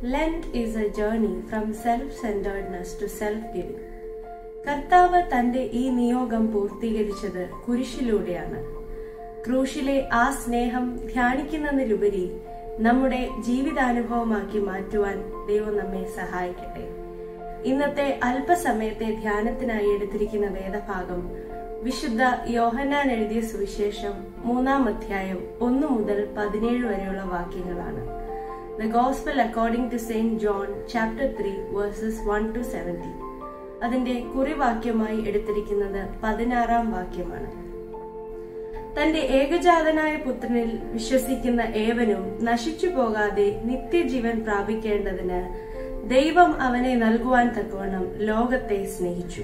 Lent is a journey from self-centeredness to self-giving. കർത്താവ് തന്റെ ഈ നിയോഗം പൂർത്തീകരിച്ചത് കുരിശിലൂടെയാണ് ക്രൂശിലെ ആ സ്നേഹം ധ്യാനിക്കുന്നതിലുപരി നമ്മുടെ ജീവിതാനുഭവമാക്കി മാറ്റുവാൻ ദൈവം നമ്മെ സഹായിക്കട്ടെ ഇന്നത്തെ അല്പസമയത്തെ ധ്യാനത്തിനായി എടുത്തിരിക്കുന്ന വേദഭാഗം വിശുദ്ധ യോഹന്നാൻ എഴുതിയ സുവിശേഷം മൂന്നാം അധ്യായം ഒന്നു മുതൽ പതിനേഴ് വരെയുള്ള വാക്യങ്ങളാണ് the gospel according to saint John chapter three verses one to seventy അതിന്റെ കുറിവാക്യമായി എടുത്തിരിക്കുന്നത് പതിനാറാം വാക്യമാണ് തന്റെ ഏകജാതനായ പുത്രനിൽ വിശ്വസിക്കുന്ന ഏവനും നശിച്ചു പോകാതെ നിത്യജീവൻ പ്രാപിക്കേണ്ടതിന് ദൈവം അവനെ നൽകുവാൻ തക്കവണ്ണം ലോകത്തെ സ്നേഹിച്ചു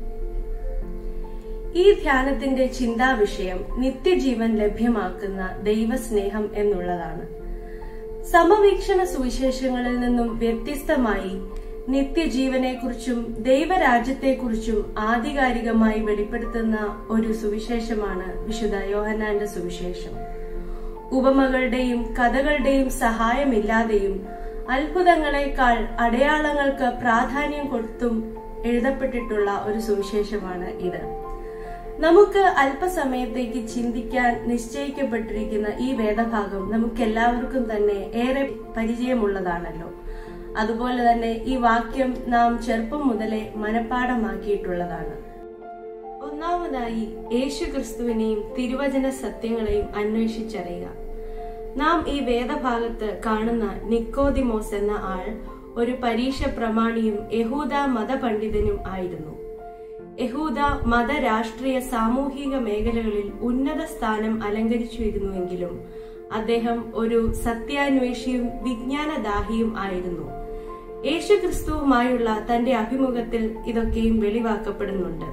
ഈ ധ്യാനത്തിന്റെ ചിന്താവിഷയം നിത്യജീവൻ ലഭ്യമാക്കുന്ന ദൈവസ്നേഹം എന്നുള്ളതാണ് സമവീക്ഷണ സുവിശേഷങ്ങളിൽ നിന്നും വ്യത്യസ്തമായി നിത്യജീവനെക്കുറിച്ചും ദൈവരാജ്യത്തെക്കുറിച്ചും ആധികാരികമായി വെളിപ്പെടുത്തുന്ന ഒരു സുവിശേഷമാണ് വിശുദ്ധ യോഹന്നാന്റെ സുവിശേഷം ഉപമകളുടെയും കഥകളുടെയും സഹായമില്ലാതെയും അത്ഭുതങ്ങളെക്കാൾ അടയാളങ്ങൾക്ക് പ്രാധാന്യം കൊടുത്തും എഴുതപ്പെട്ടിട്ടുള്ള ഒരു സുവിശേഷമാണ് ഇത് നമുക്ക് അല്പസമയത്തേക്ക് ചിന്തിക്കാൻ നിശ്ചയിക്കപ്പെട്ടിരിക്കുന്ന ഈ വേദഭാഗം നമുക്ക് എല്ലാവർക്കും തന്നെ ഏറെ പരിചയമുള്ളതാണല്ലോ അതുപോലെ തന്നെ ഈ വാക്യം നാം ചെറുപ്പം മുതലേ മനഃപ്പാടമാക്കിയിട്ടുള്ളതാണ് ഒന്നാമതായി യേശു ക്രിസ്തുവിനെയും തിരുവചന സത്യങ്ങളെയും അന്വേഷിച്ചറിയുക നാം ഈ വേദഭാഗത്ത് കാണുന്ന നിക്കോദിമോസ് എന്ന ആൾ ഒരു പരീക്ഷ പ്രമാണിയും യഹൂദ മതപണ്ഡിതനും ആയിരുന്നു യഹൂദ മത രാഷ്ട്രീയ സാമൂഹിക മേഖലകളിൽ ഉന്നത സ്ഥാനം അലങ്കരിച്ചിരുന്നുവെങ്കിലും അദ്ദേഹം ഒരു സത്യാന്വേഷിയും വിജ്ഞാനദാഹിയും ആയിരുന്നു യേശുക്രിസ്തുവുമായുള്ള തന്റെ അഭിമുഖത്തിൽ ഇതൊക്കെയും വെളിവാക്കപ്പെടുന്നുണ്ട്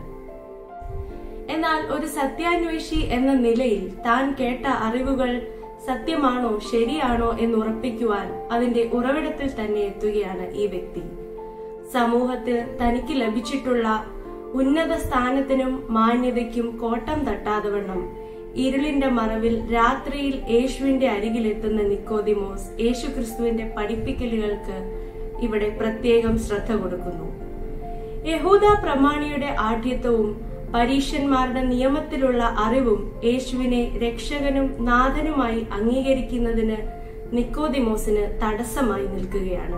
എന്നാൽ ഒരു സത്യാന്വേഷി എന്ന നിലയിൽ താൻ കേട്ട അറിവുകൾ സത്യമാണോ ശരിയാണോ എന്ന് ഉറപ്പിക്കുവാൻ അതിന്റെ ഉറവിടത്തിൽ തന്നെ എത്തുകയാണ് ഈ വ്യക്തി സമൂഹത്തിൽ തനിക്ക് ലഭിച്ചിട്ടുള്ള ഉന്നത സ്ഥാനത്തിനും മാന്യതയ്ക്കും കോട്ടം തട്ടാതവണ്ണം ഇരുളിന്റെ മറവിൽ രാത്രിയിൽ യേശുവിന്റെ അരികിലെത്തുന്ന നിക്കോദിമോസ് യേശു ക്രിസ്തുവിന്റെ പഠിപ്പിക്കലുകൾക്ക് ഇവിടെ പ്രത്യേകം ശ്രദ്ധ കൊടുക്കുന്നു യഹൂദ പ്രമാണിയുടെ ആഠ്യത്വവും പരീക്ഷന്മാരുടെ നിയമത്തിലുള്ള അറിവും യേശുവിനെ രക്ഷകനും നാഥനുമായി അംഗീകരിക്കുന്നതിന് നിക്കോദിമോസിന് തടസ്സമായി നിൽക്കുകയാണ്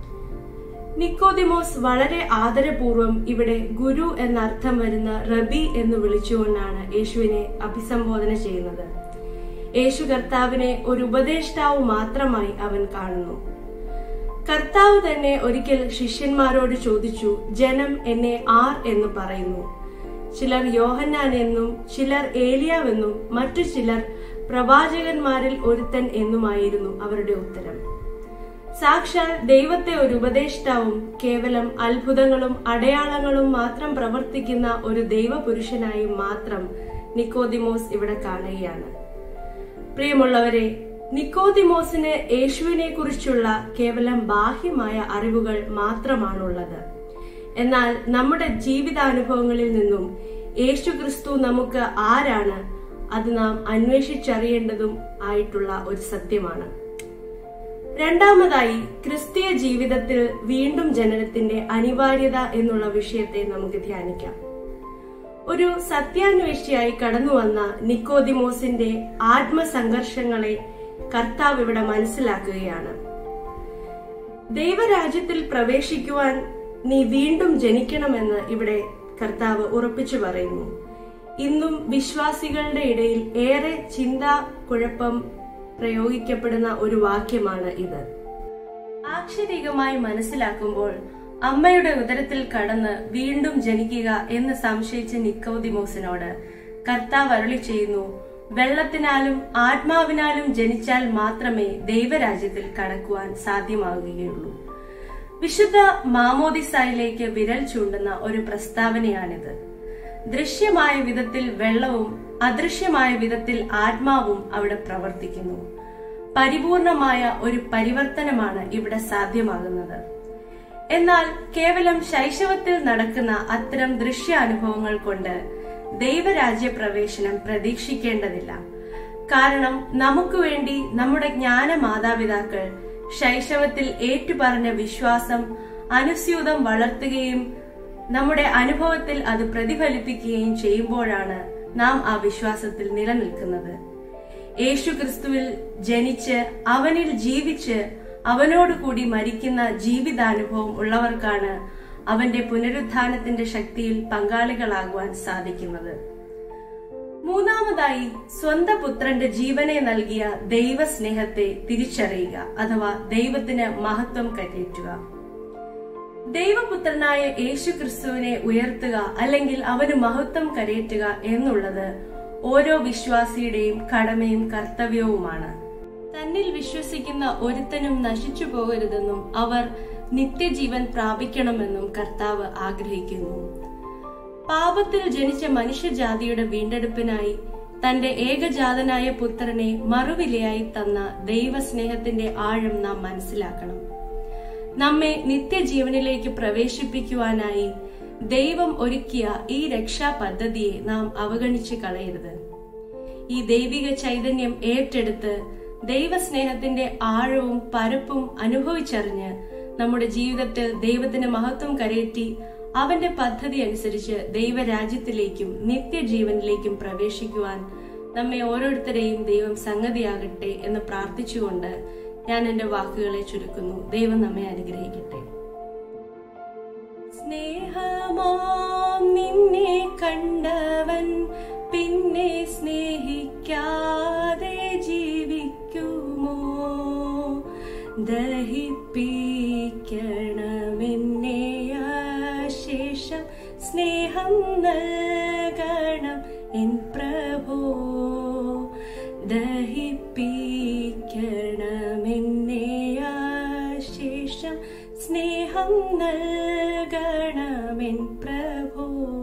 നിക്കോദിമോസ് വളരെ ആദരപൂർവം ഇവിടെ ഗുരു എന്നർത്ഥം വരുന്ന റബി എന്ന് വിളിച്ചുകൊണ്ടാണ് യേശുവിനെ അഭിസംബോധന ചെയ്യുന്നത് യേശു കർത്താവിനെ ഒരു ഉപദേഷ്ടാവ് മാത്രമായി അവൻ കാണുന്നു കർത്താവ് തന്നെ ഒരിക്കൽ ശിഷ്യന്മാരോട് ചോദിച്ചു ജനം എന്നെ ആർ എന്ന് പറയുന്നു ചിലർ യോഹന്നാൻ എന്നും ചിലർ ഏലിയാവെന്നും മറ്റു ചിലർ പ്രവാചകന്മാരിൽ ഒരുത്തൻ എന്നുമായിരുന്നു അവരുടെ ഉത്തരം സാക്ഷാൽ ദൈവത്തെ ഒരു ഉപദേഷ്ടാവും കേവലം അത്ഭുതങ്ങളും അടയാളങ്ങളും മാത്രം പ്രവർത്തിക്കുന്ന ഒരു ദൈവപുരുഷനായും മാത്രം നിക്കോദിമോസ് ഇവിടെ കാണുകയാണ് പ്രിയമുള്ളവരെ നിക്കോദിമോസിന് യേശുവിനെ കുറിച്ചുള്ള കേവലം ബാഹ്യമായ അറിവുകൾ മാത്രമാണുള്ളത് എന്നാൽ നമ്മുടെ ജീവിതാനുഭവങ്ങളിൽ നിന്നും യേശു ക്രിസ്തു നമുക്ക് ആരാണ് അത് നാം അന്വേഷിച്ചറിയേണ്ടതും ആയിട്ടുള്ള ഒരു സത്യമാണ് രണ്ടാമതായി ക്രിസ്തീയ ജീവിതത്തിൽ വീണ്ടും ജനനത്തിന്റെ അനിവാര്യത എന്നുള്ള വിഷയത്തെ നമുക്ക് ധ്യാനിക്കാം ഒരു സത്യാന്വേഷിയായി കടന്നു വന്ന നിക്കോദിമോസിന്റെ ആത്മസംഘർഷങ്ങളെ കർത്താവ് ഇവിടെ മനസ്സിലാക്കുകയാണ് ദൈവരാജ്യത്തിൽ പ്രവേശിക്കുവാൻ നീ വീണ്ടും ജനിക്കണമെന്ന് ഇവിടെ കർത്താവ് ഉറപ്പിച്ചു പറയുന്നു ഇന്നും വിശ്വാസികളുടെ ഇടയിൽ ഏറെ ചിന്താ കുഴപ്പം പ്രയോഗിക്കപ്പെടുന്ന ഒരു വാക്യമാണ് ഇത് ആക്ഷരികമായി മനസ്സിലാക്കുമ്പോൾ അമ്മയുടെ ഉദരത്തിൽ കടന്ന് വീണ്ടും ജനിക്കുക എന്ന് സംശയിച്ച നിക്കോദിമോസിനോട് കർത്താവ് അരുളി ചെയ്യുന്നു വെള്ളത്തിനാലും ആത്മാവിനാലും ജനിച്ചാൽ മാത്രമേ ദൈവരാജ്യത്തിൽ കടക്കുവാൻ സാധ്യമാകുകയുള്ളൂ വിശുദ്ധ മാമോദിസായിലേക്ക് വിരൽ ചൂണ്ടുന്ന ഒരു പ്രസ്താവനയാണിത് ദൃശ്യമായ വിധത്തിൽ വെള്ളവും അദൃശ്യമായ വിധത്തിൽ ആത്മാവും അവിടെ പ്രവർത്തിക്കുന്നു പരിപൂർണമായ ഒരു പരിവർത്തനമാണ് ഇവിടെ സാധ്യമാകുന്നത് എന്നാൽ കേവലം ശൈശവത്തിൽ നടക്കുന്ന അത്തരം ദൃശ്യാനുഭവങ്ങൾ കൊണ്ട് ദൈവരാജ്യ പ്രവേശനം പ്രതീക്ഷിക്കേണ്ടതില്ല കാരണം നമുക്ക് വേണ്ടി നമ്മുടെ ജ്ഞാന മാതാപിതാക്കൾ ശൈശവത്തിൽ ഏറ്റുപറഞ്ഞ വിശ്വാസം അനുസ്യൂതം വളർത്തുകയും നമ്മുടെ അനുഭവത്തിൽ അത് പ്രതിഫലിപ്പിക്കുകയും ചെയ്യുമ്പോഴാണ് നാം ആ വിശ്വാസത്തിൽ നിലനിൽക്കുന്നത് യേശു ക്രിസ്തുവിൽ ജനിച്ച് അവനിൽ ജീവിച്ച് അവനോട് കൂടി മരിക്കുന്ന ജീവിതാനുഭവം ഉള്ളവർക്കാണ് അവന്റെ പുനരുത്ഥാനത്തിന്റെ ശക്തിയിൽ പങ്കാളികളാകുവാൻ സാധിക്കുന്നത് മൂന്നാമതായി സ്വന്തം പുത്രന്റെ ജീവനെ നൽകിയ ദൈവസ്നേഹത്തെ തിരിച്ചറിയുക അഥവാ ദൈവത്തിന് മഹത്വം കരയേറ്റുക ദൈവപുത്രനായ യേശു ക്രിസ്തുവിനെ ഉയർത്തുക അല്ലെങ്കിൽ അവന് മഹത്വം കരയേറ്റുക എന്നുള്ളത് ഓരോ വിശ്വാസിയുടെയും കടമയും കർത്തവ്യവുമാണ് തന്നിൽ വിശ്വസിക്കുന്ന ഒരുത്തനും നശിച്ചു പോകരുതെന്നും അവർ നിത്യജീവൻ പ്രാപിക്കണമെന്നും കർത്താവ് ആഗ്രഹിക്കുന്നു പാപത്തിൽ ജനിച്ച മനുഷ്യജാതിയുടെ വീണ്ടെടുപ്പിനായി തന്റെ ഏകജാതനായ പുത്രനെ മറുവിലയായി തന്ന ദൈവസ്നേഹത്തിന്റെ ആഴം നാം മനസ്സിലാക്കണം നമ്മെ നിത്യജീവനിലേക്ക് പ്രവേശിപ്പിക്കുവാനായി ദൈവം ഒരുക്കിയ ഈ രക്ഷാ പദ്ധതിയെ നാം അവഗണിച്ചു കളയരുത് ഈ ദൈവിക ചൈതന്യം ഏറ്റെടുത്ത് ദൈവസ്നേഹത്തിന്റെ ആഴവും പരപ്പും അനുഭവിച്ചറിഞ്ഞ് നമ്മുടെ ജീവിതത്തിൽ ദൈവത്തിന് മഹത്വം കരയറ്റി അവന്റെ പദ്ധതി അനുസരിച്ച് ദൈവരാജ്യത്തിലേക്കും നിത്യജീവനിലേക്കും പ്രവേശിക്കുവാൻ നമ്മെ ഓരോരുത്തരെയും ദൈവം സംഗതിയാകട്ടെ എന്ന് പ്രാർത്ഥിച്ചുകൊണ്ട് ഞാൻ എന്റെ വാക്കുകളെ ചുരുക്കുന്നു ദൈവം നമ്മെ അനുഗ്രഹിക്കട്ടെ സ്നേഹമാം നിന്നെ കണ്ടവൻ പിന്നെ സ്നേഹിക്കാതെ ജീവിക്കുമോ ദഹിപ്പിക്കണമെന്നെ ശേഷം സ്നേഹം നൽകണം എൻ പ്രഭോ ദഹിപ്പിക്കണമെന്നെ ശേഷം സ്നേഹം നൽകണമെൻ പ്രഭോ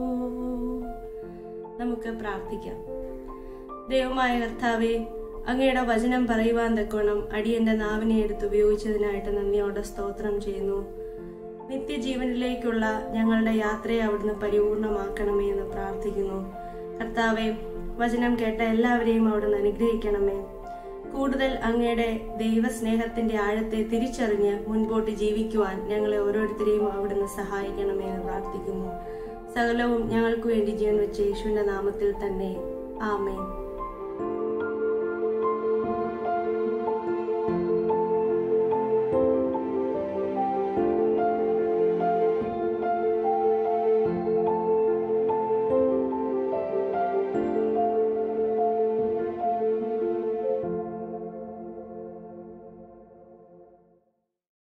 നമുക്ക് പ്രാർത്ഥിക്കാം ദൈവമായ കർത്താവെ അങ്ങയുടെ വചനം പറയുവാൻ തക്കോണം അടിയന്റെ നാവിനെ എടുത്ത് ഉപയോഗിച്ചതിനായിട്ട് നന്ദിയോടെ സ്തോത്രം ചെയ്യുന്നു നിത്യജീവനിലേക്കുള്ള ഞങ്ങളുടെ യാത്രയെ അവിടുന്ന് പരിപൂർണമാക്കണമേ എന്ന് പ്രാർത്ഥിക്കുന്നു കർത്താവെ വചനം കേട്ട എല്ലാവരെയും അവിടുന്ന് അനുഗ്രഹിക്കണമേ കൂടുതൽ അങ്ങയുടെ ദൈവസ്നേഹത്തിന്റെ ആഴത്തെ തിരിച്ചറിഞ്ഞ് മുൻപോട്ട് ജീവിക്കുവാൻ ഞങ്ങളെ ഓരോരുത്തരെയും അവിടുന്ന് സഹായിക്കണമേ എന്ന് പ്രാർത്ഥിക്കുന്നു സകലവും ഞങ്ങൾക്ക് വേണ്ടി ജീവൻ വെച്ച യേശുവിന്റെ നാമത്തിൽ തന്നെ ആമേൻ